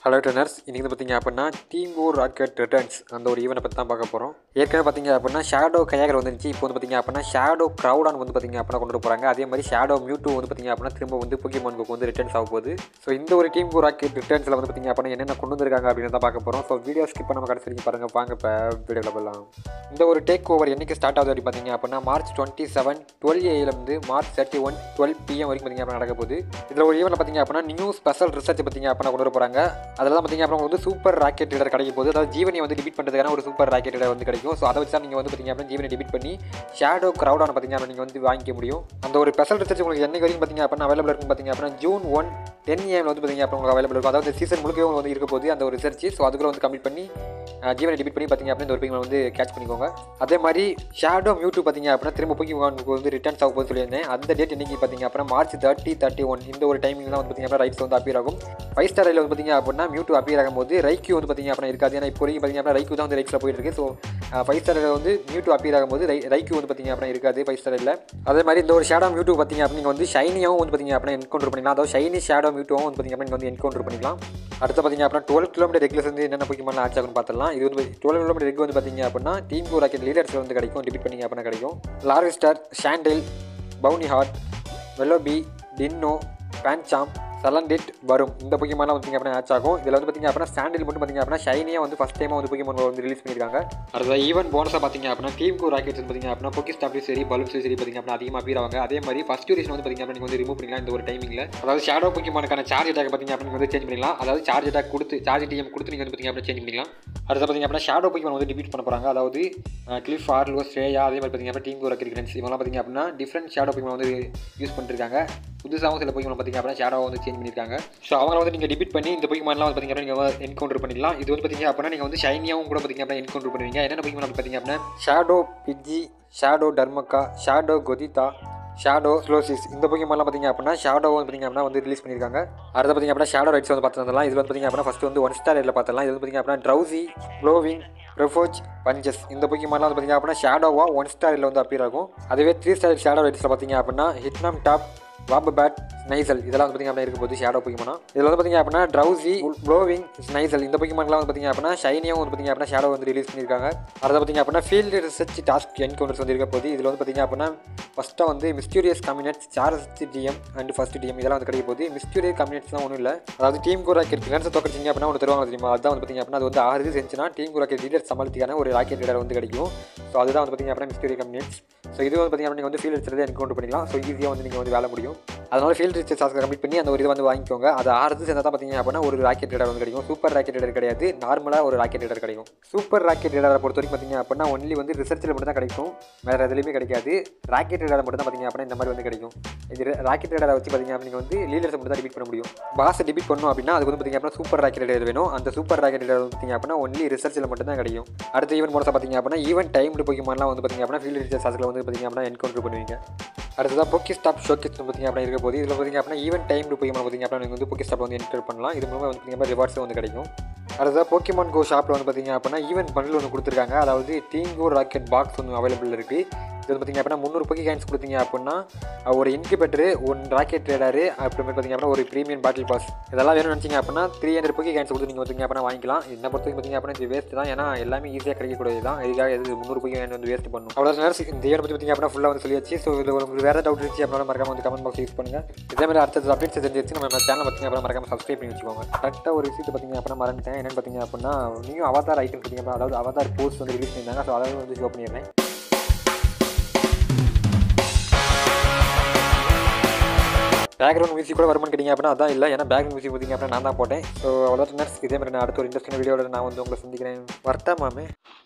hello ட்ரெனர்ஸ் இன்றைக்கி வந்து பார்த்தீங்க அப்படின்னா டீம் ஓர் ராக்கெட் ரிட்டர்ன்ஸ் அந்த ஒரு ஈவெண்ட்டை பற்றி தான் பார்க்க போகிறோம் ஏற்கனவே பார்த்தீங்க அப்படின்னா ஷேடோ கயாகர் வந்துருந்துச்சு இப்போ வந்து பார்த்தீங்க அப்படின்னா ஷேடோ க்ரௌடான் வந்து பார்த்தீங்க அப்படின்னா கொண்டு போகிறாங்க அதே மாதிரி ஷேடோ மியூட்டூ வந்து பார்த்தீங்க அப்படின்னா திரும்ப வந்து புக்கிமான் புக் வந்து ரிட்டர்ன்ஸ் ஆக போகுது ஸோ இந்த ஒரு டீம் ஓர் ராக்கெட் ரிட்டர்ன்ஸில் வந்து பார்த்தீங்க அப்படின்னா என்னென்ன கொண்டு வந்திருக்காங்க அப்படின்னு தான் பார்க்க போகிறோம் ஸோ வீடியோ ஸ்கிப் பண்ணாம கடைசி வரைக்கும் பாருங்கள் வாங்க இப்போ வீடியோவில் போகலாம் இந்த ஒரு டேக் ஓவர் என்னைக்கு ஸ்டார்ட் ஆகுது அப்படி பார்த்தீங்க அப்படின்னா மார்ச் டுவெண்ட்டி செவன் டுவெல் ஏலேருந்து March thirty one twelve PM வரைக்கும் பார்த்தீங்க அப்படின்னா நடக்க போகுது இதில் ஒரு ஈவெண்ட்டில் பார்த்தீங்க அப்படின்னா நியூ ஸ்பெஷல் ரிசர்ச் பார்த்தீங்க அப்படின்னா கொண்டு வர போகிறாங்க அதில் தான் பார்த்தீங்க அப்படின்னா வந்து சூப்பர் ராக்கெட் ரீடர் கிடைக்க போகுது அதாவது ஜீவனியை வந்து டிபீட் பண்ணுறதுக்கான ஒரு சூப்பர் ராக்கெட் ரீடர் வந்து கிடைக்கும் ஸோ அதை வச்சு தான் நீங்கள் வந்து பார்த்தீங்க அப்படின்னா ஜீவனை டிபீட் பண்ணி ஷேடோ க்ரௌடான பார்த்தீங்க அப்படின்னா நீங்கள் வந்து வாங்கிக்க முடியும் அந்த ஒரு ஸ்பெஷல் ரிசர்ச் உங்களுக்கு என்னைக்கு வரைக்கும் பார்த்தீங்க அப்படின்னா அவைலபிள் இருக்கும் பார்த்தீங்க அப்படின்னா ஜூன் ஒன் டென் ஏஎம் வந்து பார்த்தீங்க அப்படின்னா உங்களுக்கு அவைலபிள் இருக்கும் அதாவது சீசன் முழுக்க வந்து இருக்க போகுது அந்த ஒரு ரிசர்ச் ஸோ அதுக்குள்ள வந்து கம்ப்ளீட் பண்ணி அஹ், ஜீவனை டிபீட் பண்ணி பார்த்தீங்க அப்படின்னா இந்த ஒரு பீங்களை வந்து கேட்ச் பண்ணிக்கோங்க அதே மாதிரி ஷேடோ மியூட்டூ பார்த்தீங்க அப்படின்னா திரும்ப போய் வந்து ரிட்டர்ன்ஸ் ஆக போகுது சொல்லியிருந்தேன் அந்த டேட் இன்னைக்கு பார்த்தீங்க அப்படின்னா மார்ச் தேர்ட்டி தேர்ட்டி ஒன் இந்த ஒரு டைமிங் தான் வந்து பார்த்தீங்க அப்படின்னா ரைட்ஸ் வந்து அப்பியர் ஆகும் ஃபைவ் ஸ்டார் வந்து பார்த்தீங்க அப்படின்னா மியூட்டூ அப்பியர் ஆகும்போது ரைக்யூ வந்து பார்த்தீங்க அப்படின்னா இருக்காது ஏன்னா இப்போ வரைக்கும் பார்த்தீங்க அப்படின்னா ரைக்யூ தான் வந்து ரைட்ஸில் போயிட்டு இருக்கு ஸோ ஃபைவ் ஸ்டாரில் வந்து மியூட்டூ அப்பியர் ஆகும்போது ரை ரைக்யூ வந்து பார்த்தீங்க அப்படின்னா இருக்காது ஃபைவ் ஸ்டாரில் அதே மாதிரி இந்த ஒரு ஷேடோ மியூட்டூ பார்த்தீங்க அப்படின்னா நீங்கள் வந்து ஷைனியாகவும் வந்து பார்த்தீங்க அப்படின்னா என்கவுண்டர் பண்ணிக்கலாம் அதாவது ஷைனி ஷேடோ மியூட்டூவும் வந்து பார்த்தீங்க அப்படின்னா நீங்க வந்து என்கவுண்டர் பண்ணிக்கலாம் அடுத்து பார்த்தீங்க அப்படின்னா டுவெல் கிலோமீட்டர் ரெகுலர்ஸ் வந்து என்னென்ன பொக்கிமான ஆட்சி ஆகும்னு பார்த்துலாம் இது வந்து டுவெல் கிலோமீட்டர் ரெக் வந்து பார்த்தீங்க அப்படின்னா டீம் டூ ராக்கெட் லீடர்ஸ் வந்து கிடைக்கும் டிபிட் பண்ணிங்க அப்படின்னா கிடைக்கும் லார்விஸ்டர் ஷாண்டில் பவுனி ஹார்ட் வெல்லோபி டின்னோ பேன்சாம் சலண்டிட் வரும் இந்த பொக்கிமாலாம் வந்து பார்த்தீங்க அப்படின்னா ஆச் ஆகும் இதில் வந்து பார்த்தீங்க அப்படின்னா சாண்டில் மட்டும் பார்த்தீங்க அப்படின்னா ஷைனியாக வந்து ஃபஸ்ட் டைமாக வந்து பொக்கிமான் வந்து ரிலீஸ் பண்ணியிருக்காங்க அடுத்த ஈவன் போனஸாக பார்த்தீங்க அப்படின்னா டீம் கோ ராக்கெட்ஸ் வந்து பார்த்தீங்க அப்படின்னா பொக்கி ஸ்டாப்லையும் சரி பலூன்ஸ்லையும் சரி பார்த்தீங்க அப்படின்னா அதிகமாக appear ஆவாங்க அதே மாதிரி ஃபஸ்ட் டியூரேஷன் வந்து பார்த்தீங்க அப்படின்னா நீங்கள் வந்து ரிமூவ் பண்ணிக்கலாம் இந்த ஒரு டைமிங்கில் அதாவது ஷேடோ பொக்கிமானுக்கான சார்ஜ் அட்டாக் பார்த்தீங்க அப்படின்னா நீங்க வந்து சேஞ்ச் பண்ணிக்கலாம் அதாவது சார்ஜ் அட்டாக் கொடுத்து சார்ஜ் டிஎம் கொடுத்து நீங்கள் வந்து பார்த்தீங்க அப்படின்னா சேஞ்ச் பண்ணிக்கலாம் அடுத்து பார்த்தீங்க அப்படின்னா ஷேடோ பொக்கிமான் வந்து டிபீட் பண்ண போகிறாங்க அதாவது கிளிஃப் ஆர்லோ ஸ்ரேயா அதே மாதிரி பார்த்தீங்க அப்படின்னா டீம் கோ ராக்கெட் கிரன்ஸ் இவங்கலாம் பார்த்தீங்க அப்படின்னா டிஃப்ரெண்ட் ஷேடோ பொக்கிமான் வந்து யூஸ் பண்ணிருக்காங்க புதுசாகவும் சில பொக்கிமான் பார்த்தீங்க அப்படின்னா ஷேடோ வந்து சேஞ்ச் பண்ணியிருக்காங்க ஸோ அவங்கள வந்து நீங்கள் டிபீட் பண்ணி இந்த பொக்கிமான்லாம் வந்து பார்த்தீங்க அப்படின்னா நீங்கள் என்கவுண்டர் பண்ணிக்கலாம் இது வந்து பார்த்தீங்க அப்படின்னா நீங்கள் வந்து ஷைனியாகவும் கூட பார்த்தீங்க அப்படின்னா என்கவுண்டர் பண்ணுவீங்க என்னென்ன பொக்கிமான் அப்படி பார்த்தீங்க அப்படின்னா ஷேடோ பிஜி ஷேடோ டர்மக்கா ஷேடோ கொதிதா ஷேடோ ஸ்லோசிஸ் இந்த பொக்கிமான்லாம் பார்த்தீங்க அப்படின்னா ஷேடோ வந்து பார்த்தீங்க அப்படின்னா வந்து ரிலீஸ் பண்ணியிருக்காங்க அடுத்து பார்த்தீங்க அப்படின்னா ஷேடோ ரைட்ஸ் வந்து பார்த்துருந்தலாம் இது வந்து பார்த்தீங்க அப்படின்னா ஃபஸ்ட்டு வந்து ஒன் ஸ்டார் ரேட்டில் பார்த்துலாம் இது வந்து பார்த்தீங்க அப்படின்னா ட்ரௌசி க்ளோவிங் ரெஃபோஜ் பஞ்சஸ் இந்த பொக்கிமான்லாம் வந்து பார்த்தீங்க அப்படின்னா ஷேடோவாக ஒன் ஸ்டாரில் வந்து அப்பியர் ஆகும் அதுவே த்ரீ ஸ்டார் ஷேடோ ரைட்ஸில் பார்த்தீங்க அப்படின்னா ஹிட்னம் டாப் வாப் பேட் ஸ்னைசல் இதெல்லாம் வந்து பார்த்தீங்க அப்படின்னா இருக்க போது ஷேடோ பொக்கிமானா இதில் வந்து பார்த்தீங்க அப்படின்னா ட்ரௌசி ப்ளோவிங் ஸ்னைசல் இந்த பொக்கிமான்லாம் வந்து பார்த்தீங்க அப்படின்னா ஷைனியாகவும் வந்து பார்த்தீங்க அப்படின்னா ஷேடோ வந்து ரிலீஸ் பண்ணியிருக்காங்க அடுத்து பார்த்தீங்க அப்படின்னா ஃபீல்டு ரிசர்ச் டாஸ்க் என்கவுண்டர்ஸ் வந்து இருக்க போது இதில் வந்து பார்த்தீங்க அப்படின்னா ஃபஸ்ட்டாக வந்து mysterious components charge TM and fast TM இதெல்லாம் வந்து கிடைக்க போது மிஸ்டீரியஸ் கம்யூனிட்ஸ்லாம் ஒன்றும் இல்லை அதாவது டீம் கூட ராக்கெட் ஃபினான்ஸை தோக்கடிச்சிங்க அப்படின்னா ஒன்று தருவாங்க தெரியுமா அதுதான் வந்து பார்த்தீங்க அப்படின்னா அது வந்து ஆறு இது செஞ்சுன்னா டீம் கூட ராக்கெட் லீடர் சமாளித்துக்கான ஒரு ராக்கெட் லீடர் வந்து கிடைக்கும் ஸோ அதுதான் வந்து பார்த்தீங்க அப்படின்னா மிஸ்டீரியஸ் கம்யூனிட்ஸ் ஸோ இது வந்து பார்த்தீங்க அப்படின்னா நீங்கள் வந்து ஃபீல்டு ரிசர்ச் என்கவுண்டர் பண்ணிக்கலாம் ஸோ ஈஸியாக வந்து நீங்கள் வந்து வேலை முடியும் அதனால ஃபீல்டு ரிசர்ச் டாஸ்க் கம்ப்ளீட் பண்ணி அந்த ஒரு இதை வந்து வாங்கிக்கோங்க அது ஆறு சேர்ந்தா தான் பார்த்தீங்க அப்படின்னா ஒரு ராக்கெட் ரேடர் வந்து கிடைக்கும் சூப்பர் ராக்கெட் ரேடர் கிடையாது நார்மலாக ஒரு ராக்கெட் ரேடர் கிடைக்கும் சூப்பர் ராக்கெட் ரேடரை பொறுத்த வரைக்கும் பார்த்தீங்க அப்படின்னா ஒன்லி வந்து ரிசர்ச்சில் மட்டும் தான் கிடைக்கும் வேறு எதுலையுமே கிடைக்காது ராக்கெட் ரேடர் மட்டும் தான் பார்த்தீங்க அப்படின்னா இந்த மாதிரி வந்து கிடைக்கும் இது ராக்கெட் ரேடரை வச்சு பார்த்தீங்க அப்படின்னா வந்து லீடர்ஸ் மட்டும் தான் டிபீட் பண்ண முடியும் பாஸ் டிபீட் பண்ணணும் அப்படின்னா அதுக்கு வந்து பார்த்தீங்க அப்படின்னா சூப்பர் ராக்கெட் ரேடர் வேணும் அந்த சூப்பர் ராக்கெட் ரேடர் வந்து பார்த்தீங்க அப்படின்னா ஒன்லி ரிசர்ச்சில் மட்டும் தான் கிடைக்கும் அடுத்த ஈவென்ட் மோடஸாக பார்த்தீங்க அப்படின்னா ஈவென்ட் டைம்டு போய்க்குமாலாம் வந்து பார்த்தீங்க அப்படின்னா ஃபீல்டு ரிசர்ச் டாஸ்க்கில் வந்து பார்த்தீங்க அப்படின்னா என்கவுண்டர் பண்ணுவீங்க அடுத்ததாக போக்கி ஸ்டாப் ஷோக்கேஸ் பார்த்தீங்க அப்படின்னா இருக்க போது இதில் பார்த்தீங்க அப்படின்னா ஈவென்ட் டைம் போய் பார்த்தீங்க அப்படின்னா நீங்கள் வந்து போக்கி ஸ்டாப் வந்து என்டர் பண்ணலாம் இது மூலமாக வந்து பார்த்தீங்கன்னா ரிவார்ட்ஸ் வந்து கிடைக்கும் அடுத்ததாக போக்கிமான் கோ ஷாப்பில் வந்து பார்த்தீங்க அப்படின்னா ஈவென்ட் பண்டில் ஒன்று கொடுத்துருக்காங்க அதாவது டீம் கோ ராக்கெட் பாக்ஸ் ஒன்று அவைலபிள் இருக்குது இது வந்து பார்த்தீங்க அப்படின்னா முந்நூறு பொக்கி கேன்ஸ் கொடுத்தீங்க அப்படின்னா ஒரு இன்குபேட்டரு ஒன் ராக்கெட் ரேடாரு அப்புறமேட்டு பார்த்தீங்க அப்படின்னா ஒரு ப்ரீமியம் பாட்டில் பாஸ் இதெல்லாம் வேணும்னு நினச்சிங்க அப்படின்னா த்ரீ ஹண்ட்ரட் பொக்கி கேன்ஸ் கொடுத்து நீங்கள் பார்த்தீங்க அப்படின்னா வாங்கிக்கலாம் என்ன பொறுத்த வரைக்கும் பார்த்தீங்க அப்படின்னா இது வேஸ்ட் தான் ஏன்னா எல்லாமே ஈஸியாக கிடைக்கக்கூடியது தான் இதுக்காக எது முந்நூறு பொக்கி கேன் வந்து வேஸ்ட் பண்ணும் அவ்வளோ நேரம் இந்த ஈவெண்ட் பற்றி பார்த்தீங்க அப்படின்னா ஃபுல்லாக வந்து சொல்லியாச்சு ஸோ இதில் உங்களுக்கு வேறு டவுட் இருந்துச்சு அப்படின்னா மறக்காம வந்து கமெண்ட் பாக்ஸ் யூஸ் பண்ணுங்கள் இதே மாதிரி அடுத்தது அப்டேட்ஸ் தெரிஞ்சிருச்சு நம்ம சேனல் பார்த்தீங்க அப்படின்னா மறக்காம சப்ஸ்கிரைப் பண்ணி வச்சுக்கோங்க கரெக்டாக ஒரு விஷயத்தை பார்த்தீங்க அப்படின்னா மறந்துட்டேன் என்னென்னு பார்த்தீங்க அப்படின்னா நீயும் அவதார் ஐட்டம் பார்த்தீங்க அப்படின்னா அதாவது அவதார் போஸ்ட் வந்து ரிலீஸ் பண்ணியிருந்தாங்க ஸோ அதாவது வந்து ஷோ பண்ணிடுறேன் பேக்ரவுண்ட் மியூசிக் கூட வருமானு கேட்டிங்க அப்படின்னா அதான் இல்லை ஏன்னா பேக்ரவுண்ட் மியூசிக் பார்த்தீங்க அப்படின்னா நான் தான் போட்டேன் ஸோ அவ்வளோ நர்ஸ் இதே மாதிரி நான் அடுத்த ஒரு இன்ட்ரெஸ்டிங் வீடியோவில் நான் வந்து உங்களை சந்திக்கிறேன் வரட்டா மாமே